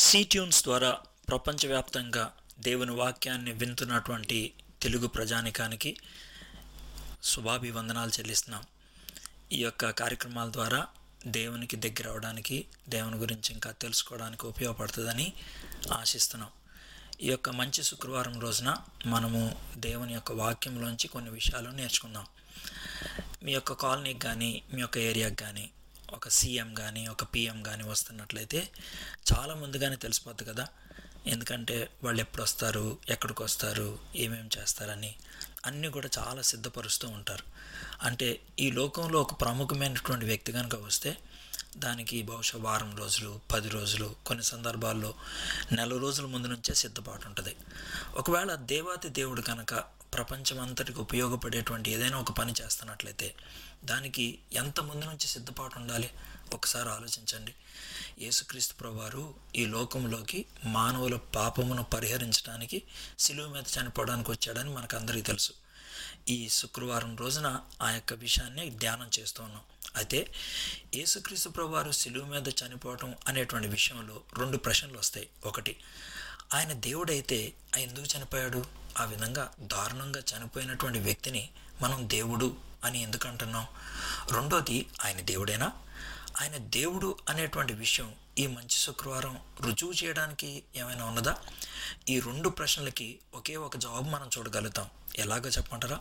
సీట్యూన్స్ ద్వారా ప్రపంచవ్యాప్తంగా దేవుని వాక్యాన్ని వింటున్నటువంటి తెలుగు ప్రజానికానికి శుభాభివందనాలు చెల్లిస్తున్నాం ఈ యొక్క కార్యక్రమాల ద్వారా దేవునికి దగ్గర అవడానికి దేవుని గురించి ఇంకా తెలుసుకోవడానికి ఉపయోగపడుతుందని ఆశిస్తున్నాం ఈ యొక్క మంచి శుక్రవారం రోజున మనము దేవుని యొక్క వాక్యంలోంచి కొన్ని విషయాలు నేర్చుకుందాం మీ యొక్క కాలనీకి కానీ మీ యొక్క ఏరియాకి కానీ ఒక సీఎం కానీ ఒక పిఎం కానీ వస్తున్నట్లయితే చాలా ముందుగానే తెలిసిపోద్ది కదా ఎందుకంటే వాళ్ళు ఎప్పుడు వస్తారు ఎక్కడికి వస్తారు ఏమేమి చేస్తారని అన్నీ కూడా చాలా సిద్ధపరుస్తూ ఉంటారు అంటే ఈ లోకంలో ఒక ప్రముఖమైనటువంటి వ్యక్తి కనుక వస్తే దానికి బహుశా వారం రోజులు పది రోజులు కొన్ని సందర్భాల్లో నెల రోజుల ముందు నుంచే సిద్ధపాటు ఉంటుంది ఒకవేళ దేవాతి దేవుడు కనుక ప్రపంచం అంతటికి ఉపయోగపడేటువంటి ఏదైనా ఒక పని చేస్తున్నట్లయితే దానికి ఎంత ముందు నుంచి సిద్ధపాటు ఉండాలి ఒకసారి ఆలోచించండి యేసుక్రీస్తు ప్రభువారు ఈ లోకంలోకి మానవుల పాపమును పరిహరించడానికి సిలువ మీద చనిపోవడానికి వచ్చాడని మనకు అందరికీ తెలుసు ఈ శుక్రవారం రోజున ఆ యొక్క విషయాన్ని ధ్యానం చేస్తూ ఉన్నాం అయితే యేసుక్రీస్తు ప్రభువారు సిలువ మీద చనిపోవటం అనేటువంటి విషయంలో రెండు ప్రశ్నలు వస్తాయి ఒకటి ఆయన దేవుడైతే ఆయన ఎందుకు చనిపోయాడు ఆ విధంగా దారుణంగా చనిపోయినటువంటి వ్యక్తిని మనం దేవుడు అని ఎందుకు అంటున్నాం రెండోది ఆయన దేవుడేనా ఆయన దేవుడు అనేటువంటి విషయం ఈ మంచి శుక్రవారం రుజువు చేయడానికి ఏమైనా ఉన్నదా ఈ రెండు ప్రశ్నలకి ఒకే ఒక జవాబు మనం చూడగలుగుతాం ఎలాగో చెప్పమంటారా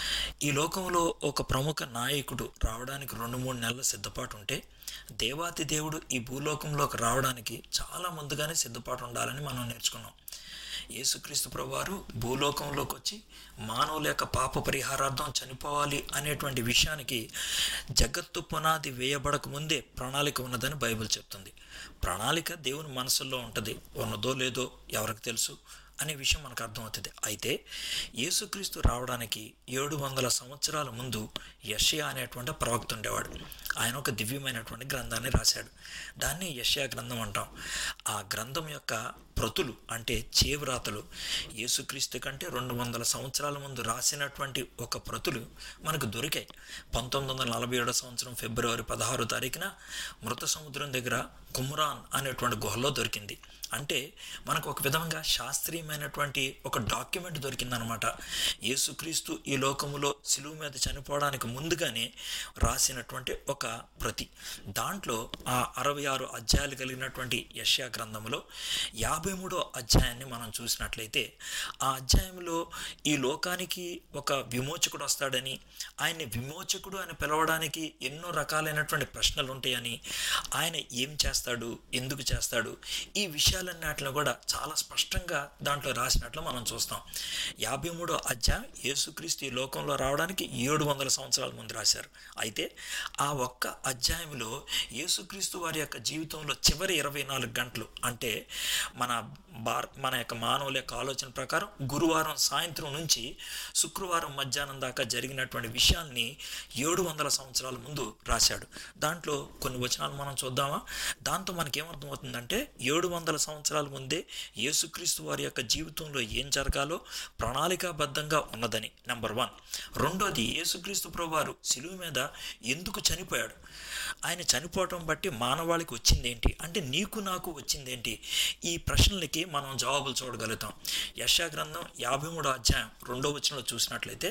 ఈ లోకంలో ఒక ప్రముఖ నాయకుడు రావడానికి రెండు మూడు నెలల సిద్ధపాటు ఉంటే దేవాతి దేవుడు ఈ భూలోకంలోకి రావడానికి చాలా ముందుగానే సిద్ధపాటు ఉండాలని మనం నేర్చుకున్నాం యేసుక్రీస్తు ప్రభువారు భూలోకంలోకి వచ్చి మానవుల యొక్క పాప పరిహారార్థం చనిపోవాలి అనేటువంటి విషయానికి జగత్తు పునాది వేయబడక ముందే ప్రణాళిక ఉన్నదని బైబిల్ చెప్తుంది ప్రణాళిక దేవుని మనసుల్లో ఉంటుంది ఉన్నదో లేదో ఎవరికి తెలుసు అనే విషయం మనకు అర్థమవుతుంది అయితే యేసుక్రీస్తు రావడానికి ఏడు వందల సంవత్సరాల ముందు యషయా అనేటువంటి ప్రవక్త ఉండేవాడు ఆయన ఒక దివ్యమైనటువంటి గ్రంథాన్ని రాశాడు దాన్ని యషయా గ్రంథం అంటాం ఆ గ్రంథం యొక్క ప్రతులు అంటే చేవ్రాతలు యేసుక్రీస్తు కంటే రెండు వందల సంవత్సరాల ముందు రాసినటువంటి ఒక ప్రతులు మనకు దొరికాయి పంతొమ్మిది వందల నలభై ఏడో సంవత్సరం ఫిబ్రవరి పదహారో తారీఖున మృత సముద్రం దగ్గర కుమ్రాన్ అనేటువంటి గుహలో దొరికింది అంటే మనకు ఒక విధంగా శాస్త్రీయమైనటువంటి ఒక డాక్యుమెంట్ దొరికిందనమాట యేసుక్రీస్తు ఈ లోకములో సిలువు మీద చనిపోవడానికి ముందుగానే రాసినటువంటి ఒక ప్రతి దాంట్లో ఆ అరవై ఆరు అధ్యాయాలు కలిగినటువంటి యష్యా గ్రంథంలో యాభై మూడో అధ్యాయాన్ని మనం చూసినట్లయితే ఆ అధ్యాయంలో ఈ లోకానికి ఒక విమోచకుడు వస్తాడని ఆయన్ని విమోచకుడు అని పిలవడానికి ఎన్నో రకాలైనటువంటి ప్రశ్నలు ఉంటాయని ఆయన ఏం చేస్తాడు ఎందుకు చేస్తాడు ఈ విషయాలన్నిటిని కూడా చాలా స్పష్టంగా దాంట్లో రాసినట్లు మనం చూస్తాం యాభై మూడో అధ్యాయం యేసుక్రీస్తు ఈ లోకంలో రావడానికి ఏడు వందల సంవత్సరాల ముందు రాశారు అయితే ఆ ఒక్క అధ్యాయంలో యేసుక్రీస్తు వారి యొక్క జీవితంలో చివరి ఇరవై నాలుగు గంటలు అంటే మన భార మన యొక్క మానవుల యొక్క ఆలోచన ప్రకారం గురువారం సాయంత్రం నుంచి శుక్రవారం మధ్యాహ్నం దాకా జరిగినటువంటి విషయాల్ని ఏడు వందల సంవత్సరాల ముందు రాశాడు దాంట్లో కొన్ని వచనాలు మనం చూద్దామా దాంతో మనకేమర్థమవుతుందంటే ఏడు వందల సంవత్సరాల ముందే యేసుక్రీస్తు వారి యొక్క జీవితంలో ఏం జరగాలో ప్రణాళికాబద్ధంగా ఉన్నదని నెంబర్ వన్ రెండోది యేసుక్రీస్తు ప్రభువారు సిలువు మీద ఎందుకు చనిపోయాడు ఆయన చనిపోవటం బట్టి మానవాళికి వచ్చిందేంటి అంటే నీకు నాకు వచ్చిందేంటి ఈ ప్రశ్నలకి మనం జవాబులు చూడగలుగుతాం యశా గ్రంథం యాభై మూడో అధ్యాయం రెండో వచనంలో చూసినట్లయితే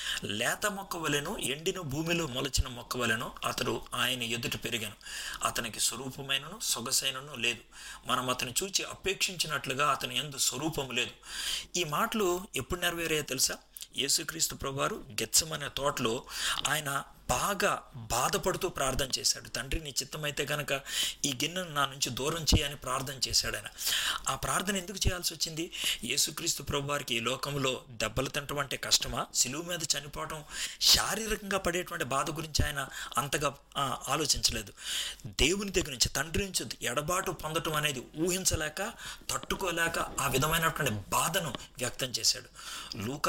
లేత మొక్క వలెను ఎండిన భూమిలో మొలచిన మొక్క వలెను అతడు ఆయన ఎదుట పెరిగాను అతనికి స్వరూపమైనను సొగసైనను లేదు మనం అతను చూచి అపేక్షించినట్లుగా అతని ఎందు స్వరూపము లేదు ఈ మాటలు ఎప్పుడు నెరవేరాయో తెలుసా యేసుక్రీస్తు ప్రభువారు గెచ్చమనే తోటలో ఆయన బాగా బాధపడుతూ ప్రార్థన చేశాడు తండ్రి నీ చిత్తమైతే కనుక ఈ గిన్నెను నా నుంచి దూరం చేయని ప్రార్థన చేశాడు ఆయన ఆ ప్రార్థన ఎందుకు చేయాల్సి వచ్చింది యేసుక్రీస్తు ప్రభువారికి ఈ లోకంలో దెబ్బలు తినటం అంటే కష్టమా సిలువు మీద చనిపోవడం శారీరకంగా పడేటువంటి బాధ గురించి ఆయన అంతగా ఆలోచించలేదు దేవుని దగ్గర నుంచి తండ్రి నుంచి ఎడబాటు పొందటం అనేది ఊహించలేక తట్టుకోలేక ఆ విధమైనటువంటి బాధను వ్యక్తం చేశాడు లూకా భక్తుడు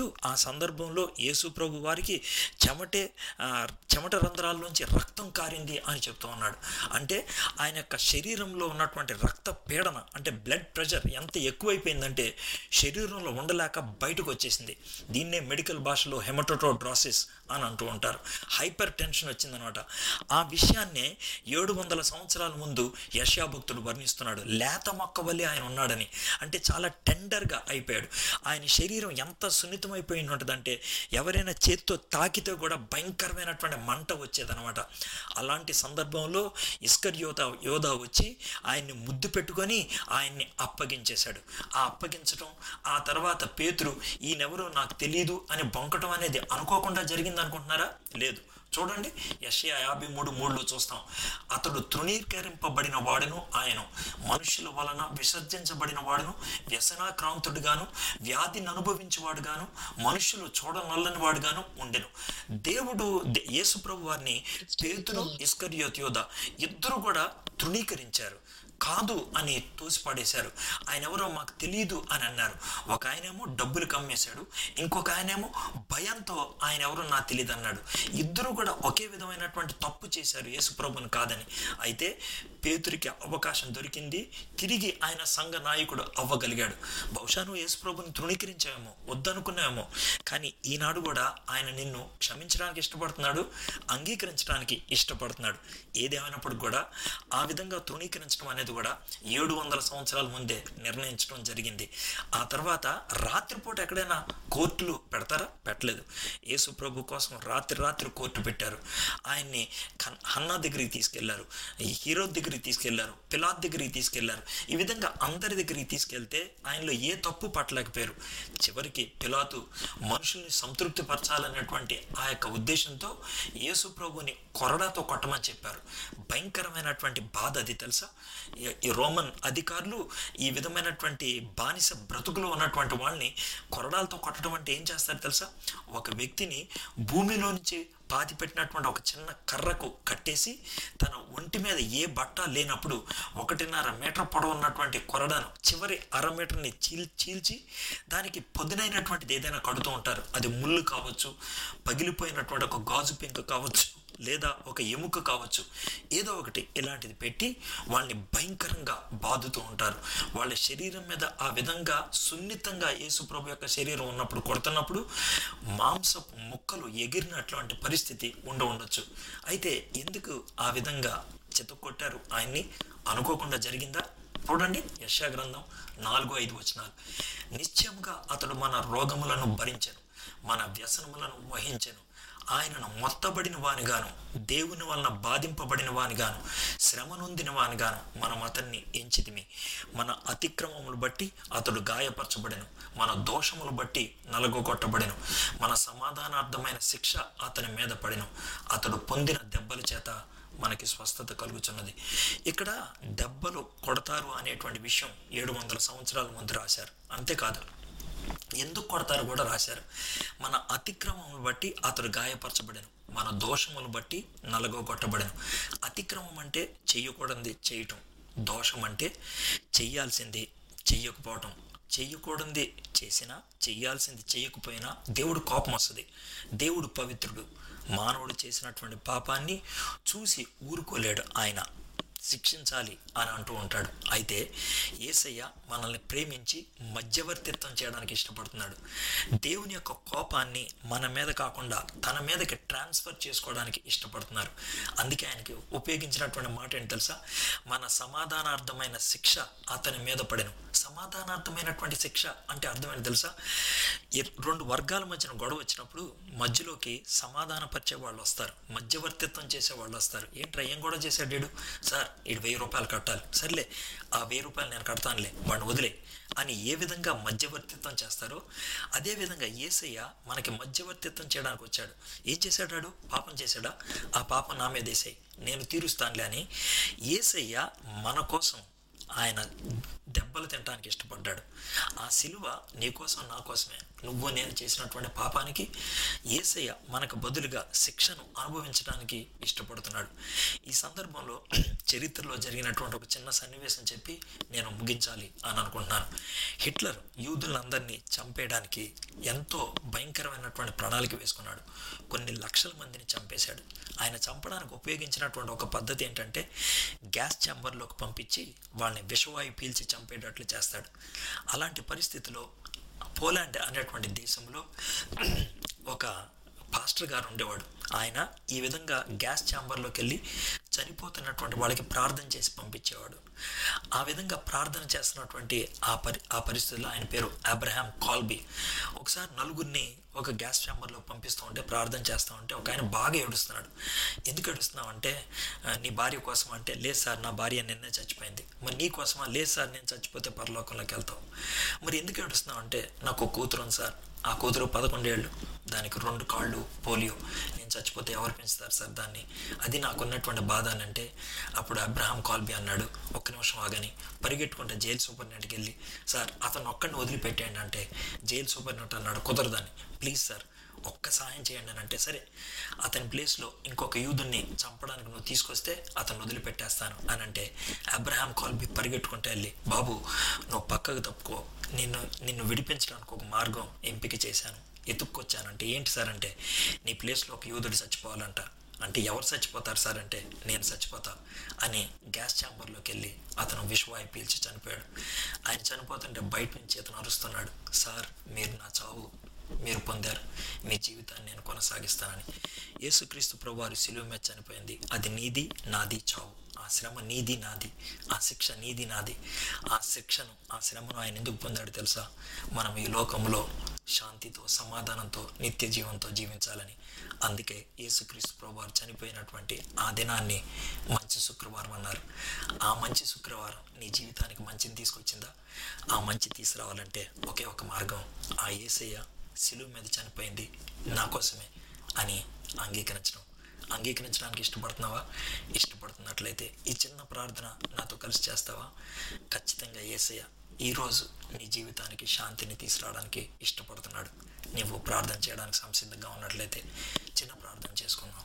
ఆ సందర్భంలో యేసు ప్రభు వారికి చెమటే ఆ, చెమట రంధ్రాల్లోంచి రక్తం కారింది అని చెప్తూ ఉన్నాడు అంటే ఆయన యొక్క శరీరంలో ఉన్నటువంటి రక్త పీడన అంటే బ్లడ్ ప్రెషర్ ఎంత ఎక్కువైపోయిందంటే శరీరంలో ఉండలేక బయటకు వచ్చేసింది దీన్నే మెడికల్ భాషలో హెమటోట్రోడ్రాసిస్ అని అంటూ ఉంటారు హైపర్ టెన్షన్ వచ్చిందనమాట ఆ విషయాన్నే ఏడు వందల సంవత్సరాల ముందు యశా భక్తుడు వర్ణిస్తున్నాడు లేత మొక్క వల్లే ఆయన ఉన్నాడని అంటే చాలా టెండర్గా అయిపోయాడు ఆయన శరీరం ఎంత సున్నితమైపోయి ఉంటుందంటే ఎవరైనా చేత్తో తాకితే కూడా భయంకరమైనటువంటి మంట వచ్చేదనమాట అలాంటి సందర్భంలో ఇస్కర్ యోధ యోధ వచ్చి ఆయన్ని ముద్దు పెట్టుకొని ఆయన్ని అప్పగించేశాడు ఆ అప్పగించడం ఆ తర్వాత పేతురు ఈయనెవరో నాకు తెలియదు అని బొంకటం అనేది అనుకోకుండా జరిగింది అనుకుంటున్నారా లేదు చూడండి యషయా యాభై మూడు మూడులో చూస్తాం అతడు తృణీకరింపబడిన వాడును ఆయన మనుషుల వలన విసర్జించబడిన వాడును వ్యసనాక్రాంతుడుగాను వ్యాధిని అనుభవించేవాడుగాను మనుషులు చూడనల్లని వాడుగాను ఉండెను దేవుడు దే- యేసుప్రభు వారిని పేతురు ఇస్కరియోత్ యోధ ఇద్దరు కూడా తృణీకరించారు కాదు అని తోసిపాడేశారు ఆయన ఎవరో మాకు తెలియదు అని అన్నారు ఒక ఆయనేమో డబ్బులు కమ్మేశాడు ఇంకొక ఆయనేమో భయంతో ఆయన ఎవరో నాకు తెలియదు అన్నాడు ఇద్దరు కూడా ఒకే విధమైనటువంటి తప్పు చేశారు యేసుప్రభుని కాదని అయితే పేతురికి అవకాశం దొరికింది తిరిగి ఆయన సంఘ నాయకుడు అవ్వగలిగాడు బహుశా నువ్వు యేసుప్రభుని తృణీకరించావేమో వద్దనుకున్నావేమో కానీ ఈనాడు కూడా ఆయన నిన్ను క్షమించడానికి ఇష్టపడుతున్నాడు అంగీకరించడానికి ఇష్టపడుతున్నాడు ఏదేమైనప్పుడు కూడా ఆ విధంగా తృణీకరించడం అనేది కూడా ఏడు వందల సంవత్సరాల ముందే నిర్ణయించడం జరిగింది ఆ తర్వాత రాత్రిపూట ఎక్కడైనా కోర్టులు పెడతారా పెట్టలేదు యేసు ప్రభు కోసం రాత్రి రాత్రి కోర్టు పెట్టారు ఆయన్ని కన్- హన్నా దగ్గరికి తీసుకెళ్లారు ఈ హీరో దగ్గరికి తీసుకెళ్లారు పిలాత్ దగ్గరికి తీసుకెళ్లారు ఈ విధంగా అందరి దగ్గరికి తీసుకెళ్తే ఆయనలో ఏ తప్పు పట్టలేకపోయారు చివరికి పిలాతు మనుషుల్ని సంతృప్తి పరచాలనేటువంటి ఆ యొక్క ఉద్దేశంతో యేసు ప్రభుని కొరడాతో కొట్టమని చెప్పారు భయంకరమైనటువంటి బాధ అది తెలుసా ఈ- ఈ రోమన్ అధికారులు ఈ విధమైనటువంటి బానిస బ్రతుకులో ఉన్నటువంటి వాళ్ళని కొరడాలతో కొట్టడం అంటే ఏం చేస్తారు తెలుసా ఒక వ్యక్తిని భూమిలో నుంచి పాతి పెట్టినటువంటి ఒక చిన్న కర్రకు కట్టేసి తన ఒంటి మీద ఏ బట్ట లేనప్పుడు ఒకటిన్నర మీటర్ పొడవు ఉన్నటువంటి కొరడాను చివరి అర మీటర్ని చీల్ చీల్చి దానికి పొదునైనటువంటిది ఏదైనా కడుతూ ఉంటారు అది ముళ్ళు కావచ్చు పగిలిపోయినటువంటి ఒక గాజు పెంకు కావచ్చు లేదా ఒక ఎముక కావచ్చు ఏదో ఒకటి ఇలాంటిది పెట్టి వాళ్ళని భయంకరంగా బాదుతూ ఉంటారు వాళ్ళ శరీరం మీద ఆ విధంగా సున్నితంగా యేసుప్రభు యొక్క శరీరం ఉన్నప్పుడు కొడుతున్నప్పుడు మాంసపు ముక్కలు ఎగిరినటువంటి పరిస్థితి ఉండ ఉండొచ్చు అయితే ఎందుకు ఆ విధంగా చితకొట్టారు ఆయన్ని అనుకోకుండా జరిగిందా చూడండి యశా గ్రంథం నాలుగు ఐదు వచనాలు నిశ్చయముగా అతడు మన రోగములను భరించెను మన వ్యసనములను వహించెను ఆయనను మొత్తబడిన వానిగాను దేవుని వలన బాధింపబడిన వానిగాను శ్రమ నొందిన వానిగాను మనం అతన్ని ఎంచితిమి మన అతిక్రమములు బట్టి అతడు గాయపరచబడెను మన దోషములు బట్టి నలగొట్టబడెను మన సమాధానార్థమైన శిక్ష అతని మీద పడెను అతడు పొందిన దెబ్బల చేత మనకి స్వస్థత కలుగుతున్నది ఇక్కడ దెబ్బలు కొడతారు అనేటువంటి విషయం ఏడు వందల సంవత్సరాల ముందు రాశారు అంతేకాదు ఎందుకు కొడతారు కూడా రాశారు మన అతిక్రమమును బట్టి అతడు గాయపరచబడెను మన దోషములు బట్టి నలగొట్టబడెను అతిక్రమం అంటే చెయ్యకూడదు చేయటం దోషం అంటే చెయ్యాల్సింది చెయ్యకపోవటం చెయ్యకూడదు చేసినా చెయ్యాల్సింది చేయకపోయినా దేవుడు కోపం వస్తుంది దేవుడు పవిత్రుడు మానవుడు చేసినటువంటి పాపాన్ని చూసి ఊరుకోలేడు ఆయన శిక్షించాలి అని అంటూ ఉంటాడు అయితే ఏసయ్య మనల్ని ప్రేమించి మధ్యవర్తిత్వం చేయడానికి ఇష్టపడుతున్నాడు దేవుని యొక్క కోపాన్ని మన మీద కాకుండా తన మీదకి ట్రాన్స్ఫర్ చేసుకోవడానికి ఇష్టపడుతున్నారు అందుకే ఆయనకి ఉపయోగించినటువంటి మాట ఏంటి తెలుసా మన సమాధానార్థమైన శిక్ష అతని మీద పడెను సమాధానార్థమైనటువంటి శిక్ష అంటే అర్థమైంది తెలుసా ఈ రెండు వర్గాల మధ్యన గొడవ వచ్చినప్పుడు మధ్యలోకి సమాధానపరిచే వాళ్ళు వస్తారు మధ్యవర్తిత్వం చేసే వాళ్ళు వస్తారు ఏంట్రా ఏం గొడవ చేశాడు వీడు సార్ వీడు వెయ్యి రూపాయలు కట్టాలి సర్లే ఆ వెయ్యి రూపాయలు నేను కడతానులే వాడిని వదిలే అని ఏ విధంగా మధ్యవర్తిత్వం చేస్తారో అదే విధంగా ఏసయ్య మనకి మధ్యవర్తిత్వం చేయడానికి వచ్చాడు ఏం చేశాడాడు పాపం చేశాడా ఆ పాపం నా మీద వేసాయి నేను తీరుస్తానులే అని ఏసయ్య మన కోసం ఆయన దెబ్బ దెబ్బలు తినడానికి ఇష్టపడ్డాడు ఆ సిలువ నీ కోసం నా కోసమే నువ్వు నేను చేసినటువంటి పాపానికి ఏసయ్య మనకు బదులుగా శిక్షను అనుభవించడానికి ఇష్టపడుతున్నాడు ఈ సందర్భంలో చరిత్రలో జరిగినటువంటి ఒక చిన్న సన్నివేశం చెప్పి నేను ముగించాలి అని అనుకుంటున్నాను హిట్లర్ యూదులందరినీ చంపేయడానికి ఎంతో భయంకరమైనటువంటి ప్రణాళిక వేసుకున్నాడు కొన్ని లక్షల మందిని చంపేశాడు ఆయన చంపడానికి ఉపయోగించినటువంటి ఒక పద్ధతి ఏంటంటే గ్యాస్ ఛాంబర్లోకి పంపించి వాళ్ళని విషవాయు పీల్చి చంపేటట్లు చేస్తాడు అలాంటి పరిస్థితిలో పోలాండ్ అనేటువంటి దేశంలో ఒక పాస్టర్ గారు ఉండేవాడు ఆయన ఈ విధంగా గ్యాస్ ఛాంబర్లోకి వెళ్ళి చనిపోతున్నటువంటి వాళ్ళకి ప్రార్థన చేసి పంపించేవాడు ఆ విధంగా ప్రార్థన చేస్తున్నటువంటి ఆ పరి ఆ పరిస్థితుల్లో ఆయన పేరు అబ్రహాం కాల్బీ ఒకసారి నలుగురిని ఒక గ్యాస్ ఛాంబర్లో పంపిస్తూ ఉంటే ప్రార్థన చేస్తూ ఉంటే ఒక ఆయన బాగా ఏడుస్తున్నాడు ఎందుకు ఏడుస్తున్నావు అంటే "ఆ, నీ భార్య కోసం అంటే లేదు సార్ నా భార్య నిన్నే చచ్చిపోయింది మరి నీ కోసమా లేదు సార్ నేను చచ్చిపోతే పరలోకంలోకి వెళ్తావు మరి ఎందుకు ఏడుస్తున్నావు అంటే నాకు ఒక కూతురు ఉంది సార్ ఆ కూతురు పదకొండేళ్ళు దానికి రెండు కాళ్ళు పోలియో నేను చచ్చిపోతే ఎవరు పెంచుతారు సార్ దాన్ని అది నాకున్నటువంటి బాధ అని అంటే అప్పుడు అబ్రహాం కాల్బీ అన్నాడు ఒక్క నిమిషం ఆగని పరిగెట్టుకుంటే జైలు సూపరింటెండెంట్కి వెళ్ళి సార్ అతను ఒక్కడిని వదిలిపెట్టేయండి అంటే జైలు సూపరింటెండెంట్ అన్నాడు కుదరదని ప్లీజ్ సార్ ఒక్క సాయం చేయండి అని అంటే సరే అతని ప్లేస్లో ఇంకొక యూదుని చంపడానికి నువ్వు తీసుకొస్తే అతను వదిలిపెట్టేస్తాను అని అంటే అబ్రహాం కాల్బీ పరిగెట్టుకుంటే వెళ్ళి బాబు నువ్వు పక్కకు తప్పుకో నిన్ను నిన్ను విడిపించడానికి ఒక మార్గం ఎంపిక చేశాను ఎత్తుక్కొచ్చానంటే ఏంటి సార్ అంటే నీ ప్లేస్లో ఒక యూదుడు చచ్చిపోవాలంట అంటే ఎవరు చచ్చిపోతారు సార్ అంటే నేను చచ్చిపోతా అని గ్యాస్ ఛాంబర్లోకి వెళ్ళి అతను విషవాయు పీల్చి చనిపోయాడు ఆయన చనిపోతుంటే బయట నుంచి అతను అరుస్తున్నాడు సార్ మీరు నా చావు మీరు పొందారు మీ జీవితాన్ని నేను కొనసాగిస్తానని యేసుక్రీస్తు ప్రభువారు సిలువ మీద చనిపోయింది అది నీది నాది చావు ఆ శ్రమ నీది నాది ఆ శిక్ష నీది నాది ఆ శిక్షను ఆ శ్రమను ఆయన ఎందుకు పొందాడు తెలుసా మనం ఈ లోకంలో శాంతితో సమాధానంతో నిత్య జీవంతో జీవించాలని అందుకే యేసుక్రీస్తు ప్రభువారు చనిపోయినటువంటి ఆ దినాన్ని మంచి శుక్రవారం అన్నారు ఆ మంచి శుక్రవారం నీ జీవితానికి మంచిని తీసుకొచ్చిందా ఆ మంచి తీసుకురావాలంటే ఒకే ఒక మార్గం ఆ యేసయ్య సిలువ మీద చనిపోయింది నా కోసమే అని అంగీకరించడం అంగీకరించడానికి ఇష్టపడుతున్నావా ఇష్టపడుతున్నట్లయితే ఈ చిన్న ప్రార్థన నాతో కలిసి చేస్తావా ఖచ్చితంగా ఏసయ్య ఈరోజు నీ జీవితానికి శాంతిని తీసుకురావడానికి ఇష్టపడుతున్నాడు నీవు ప్రార్థన చేయడానికి సంసిద్ధంగా ఉన్నట్లయితే చిన్న ప్రార్థన చేసుకుందాం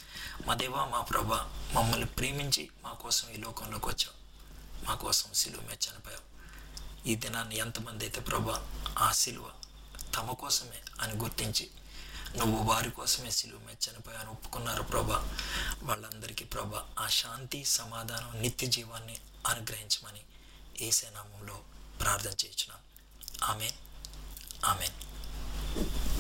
మా దేవా మా ప్రభా మమ్మల్ని ప్రేమించి మా కోసం ఈ లోకంలోకి వచ్చావు మా కోసం సిలువ మీద చనిపోయావు ఈ దినాన్ని ఎంతమంది అయితే ప్రభా ఆ సిలువ తమ కోసమే అని గుర్తించి నువ్వు వారి కోసమే సిలువ మీద చనిపోయాను ఒప్పుకున్నారు ప్రభా వాళ్ళందరికీ ప్రభా ఆ శాంతి సమాధానం నిత్య జీవాన్ని అనుగ్రహించమని ఏసే నామంలో ప్రార్థన చేయించున్నాం ఆమె ఆమెన్